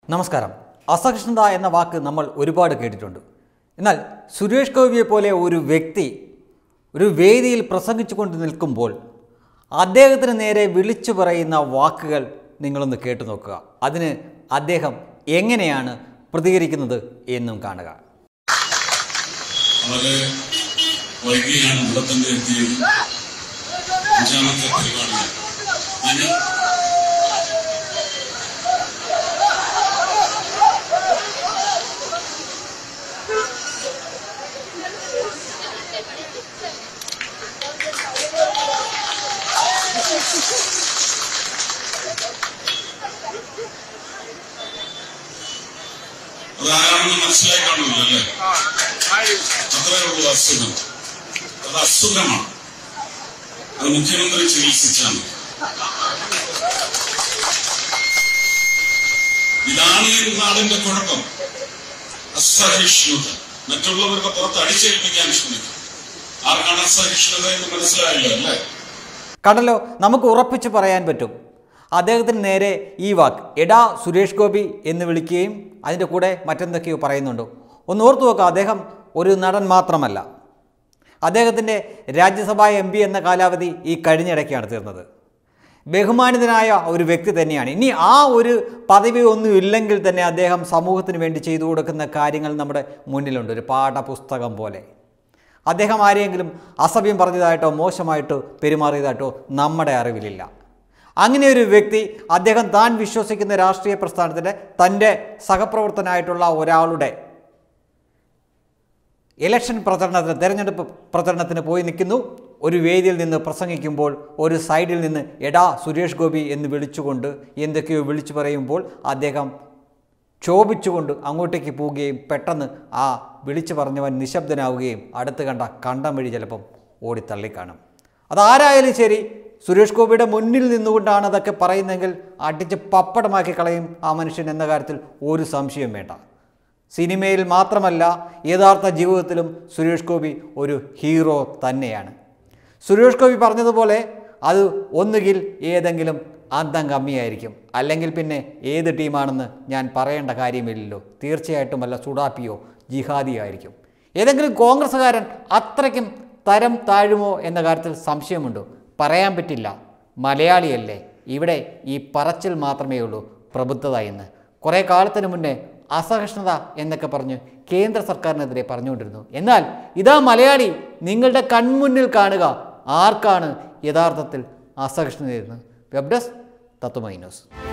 നമസ്കാരം അസഹിഷ്ണുത എന്ന വാക്ക് നമ്മൾ ഒരുപാട് കേട്ടിട്ടുണ്ട് എന്നാൽ സുരേഷ് ഗോപിയെ പോലെ ഒരു വ്യക്തി ഒരു വേദിയിൽ പ്രസംഗിച്ചുകൊണ്ട് നിൽക്കുമ്പോൾ അദ്ദേഹത്തിന് നേരെ വിളിച്ചു പറയുന്ന വാക്കുകൾ നിങ്ങളൊന്ന് കേട്ടു നോക്കുക അതിന് അദ്ദേഹം എങ്ങനെയാണ് പ്രതികരിക്കുന്നത് എന്നും കാണുക വളരെ വൈകിയാണ് ഇവിടെ തന്നെ എത്തിയത് അഞ്ചാമത്തെ പരിപാടിയാണ് അതിന് അത് ആരാണെന്ന് മനസ്സിലായി കാണുമല്ലോ അല്ലേ അത്രേ ഉള്ളൂ അസുഖം അത് അസുഖമാണ് അത് മുഖ്യമന്ത്രി ചികിത്സിച്ചാൽ മതി ഇതാണ് ഈ നാടിന്റെ കുഴപ്പം അസഹിഷ്ണുത മറ്റുള്ളവർക്ക് പുറത്ത് അടിച്ചേൽപ്പിക്കാൻ ശ്രമിക്കും ആർക്കാണ് അസഹിഷ്ണുത എന്ന് മനസ്സിലായല്ലോ അല്ലേ കണ്ടല്ലോ നമുക്ക് ഉറപ്പിച്ച് പറയാൻ പറ്റും അദ്ദേഹത്തിന് നേരെ ഈ വാക്ക് എടാ സുരേഷ് ഗോപി എന്ന് വിളിക്കുകയും അതിൻ്റെ കൂടെ മറ്റെന്തൊക്കെയോ പറയുന്നുണ്ട് ഒന്ന് ഓർത്തു നോക്കുക അദ്ദേഹം ഒരു നടൻ മാത്രമല്ല അദ്ദേഹത്തിൻ്റെ രാജ്യസഭാ എം പി എന്ന കാലാവധി ഈ കഴിഞ്ഞിടയ്ക്കാണ് തീർന്നത് ബഹുമാനിതനായ ഒരു വ്യക്തി തന്നെയാണ് ഇനി ആ ഒരു പദവി ഒന്നും ഇല്ലെങ്കിൽ തന്നെ അദ്ദേഹം സമൂഹത്തിന് വേണ്ടി ചെയ്തു കൊടുക്കുന്ന കാര്യങ്ങൾ നമ്മുടെ മുന്നിലുണ്ട് ഒരു പാഠപുസ്തകം പോലെ അദ്ദേഹം ആരെയെങ്കിലും അസഭ്യം പറഞ്ഞതായിട്ടോ മോശമായിട്ടോ പെരുമാറിയതായിട്ടോ നമ്മുടെ അറിവിലില്ല അങ്ങനെ ഒരു വ്യക്തി അദ്ദേഹം താൻ വിശ്വസിക്കുന്ന രാഷ്ട്രീയ പ്രസ്ഥാനത്തിൻ്റെ തൻ്റെ സഹപ്രവർത്തനായിട്ടുള്ള ഒരാളുടെ ഇലക്ഷൻ പ്രചരണത്തിന് തെരഞ്ഞെടുപ്പ് പ്രചരണത്തിന് പോയി നിൽക്കുന്നു ഒരു വേദിയിൽ നിന്ന് പ്രസംഗിക്കുമ്പോൾ ഒരു സൈഡിൽ നിന്ന് എടാ സുരേഷ് ഗോപി എന്ന് വിളിച്ചുകൊണ്ട് എന്തൊക്കെയോ വിളിച്ചു പറയുമ്പോൾ അദ്ദേഹം ക്ഷോഭിച്ചുകൊണ്ട് അങ്ങോട്ടേക്ക് പോവുകയും പെട്ടെന്ന് ആ വിളിച്ചു പറഞ്ഞവൻ നിശബ്ദനാവുകയും അടുത്ത് കണ്ട കണ്ടം വഴി ചിലപ്പം ഓടിത്തള്ളിക്കാണും അതാരായാലും ശരി സുരേഷ് ഗോപിയുടെ മുന്നിൽ നിന്നുകൊണ്ടാണ് അതൊക്കെ പറയുന്നതെങ്കിൽ അടിച്ച് പപ്പടമാക്കി കളയും ആ മനുഷ്യൻ എന്ന കാര്യത്തിൽ ഒരു സംശയം വേണ്ട സിനിമയിൽ മാത്രമല്ല യഥാർത്ഥ ജീവിതത്തിലും സുരേഷ് ഗോപി ഒരു ഹീറോ തന്നെയാണ് സുരേഷ് ഗോപി പറഞ്ഞതുപോലെ അത് ഒന്നുകിൽ ഏതെങ്കിലും അന്തം കമ്മിയായിരിക്കും അല്ലെങ്കിൽ പിന്നെ ഏത് ടീമാണെന്ന് ഞാൻ പറയേണ്ട കാര്യമില്ലല്ലോ തീർച്ചയായിട്ടും വല്ല സുഡാപ്പിയോ ജിഹാദിയോ ആയിരിക്കും ഏതെങ്കിലും കോൺഗ്രസ്സുകാരൻ അത്രയ്ക്കും തരം താഴുമോ എന്ന കാര്യത്തിൽ സംശയമുണ്ടോ പറയാൻ പറ്റില്ല മലയാളിയല്ലേ ഇവിടെ ഈ പറച്ചിൽ മാത്രമേ ഉള്ളൂ പ്രബുദ്ധത എന്ന് കുറേ കാലത്തിന് മുന്നേ അസഹിഷ്ണുത എന്നൊക്കെ പറഞ്ഞ് കേന്ദ്ര സർക്കാരിനെതിരെ പറഞ്ഞുകൊണ്ടിരുന്നു എന്നാൽ ഇതാ മലയാളി നിങ്ങളുടെ കൺമുന്നിൽ കാണുക ആർക്കാണ് യഥാർത്ഥത്തിൽ അസഹിഷ്ണുതയെന്ന് വെബ് ഡെസ്ക് തത്വമൈ ന്യൂസ്